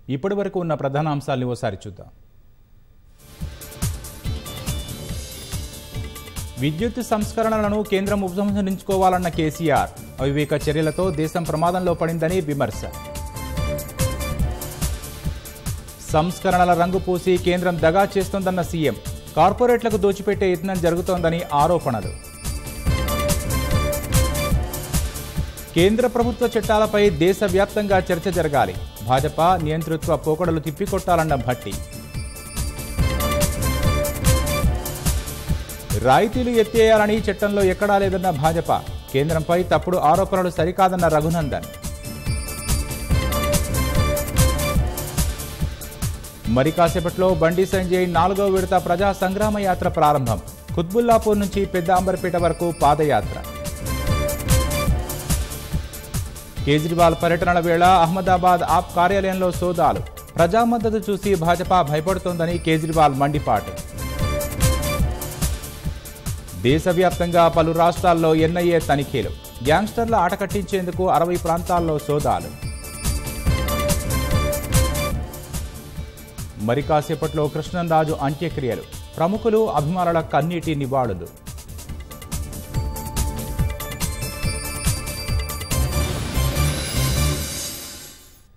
ఇప్పటి వరకు ఉన్న ప్రధాన అంశాల్ని ఓసారి చూద్దాం విద్యుత్ సంస్కరణలను కేంద్రం ఉపసంహరించుకోవాలన్న కేసీఆర్ అవివేక చర్యలతో దేశం ప్రమాదంలో పడిందని విమర్శ సంస్కరణల రంగు పూసి కేంద్రం దగా చేస్తోందన్న సీఎం కార్పొరేట్లకు దోచిపెట్టే యత్నం జరుగుతోందని ఆరోపణలు కేంద్ర ప్రభుత్వ చట్టాలపై దేశవ్యాప్తంగా చర్చ జరగాలి భాజపా నియంతృత్వ పోకడలు తిప్పికొట్టాలన్న భట్టి రాయితీలు ఎత్తేయాలని చట్టంలో ఎక్కడా లేదన్న భాజపా కేంద్రంపై తప్పుడు ఆరోపణలు సరికాదన్న రఘునందన్ మరి కాసేపట్లో బండి సంజయ్ నాలుగో విడత ప్రజా సంగ్రామ యాత్ర ప్రారంభం కుత్బుల్లాపూర్ నుంచి పెద్ద అంబర్పేట వరకు పాదయాత్ర కేజ్రీవాల్ పర్యటనల వేళ అహ్మదాబాద్ ఆప్ కార్యాలయంలో సోదాలు ప్రజా మద్దతు చూసి భాజపా భయపడుతోందని కేజ్రీవాల్ మండిపాటు దేశవ్యాప్తంగా పలు రాష్ట్రాల్లో ఎన్ఐఏ తనిఖీలు గ్యాంగ్స్టర్ల ఆట కట్టించేందుకు అరవై ప్రాంతాల్లో సోదాలు మరి కాసేపట్లో కృష్ణంరాజు అంత్యక్రియలు ప్రముఖులు అభిమానుల కన్నీటి నివాళులు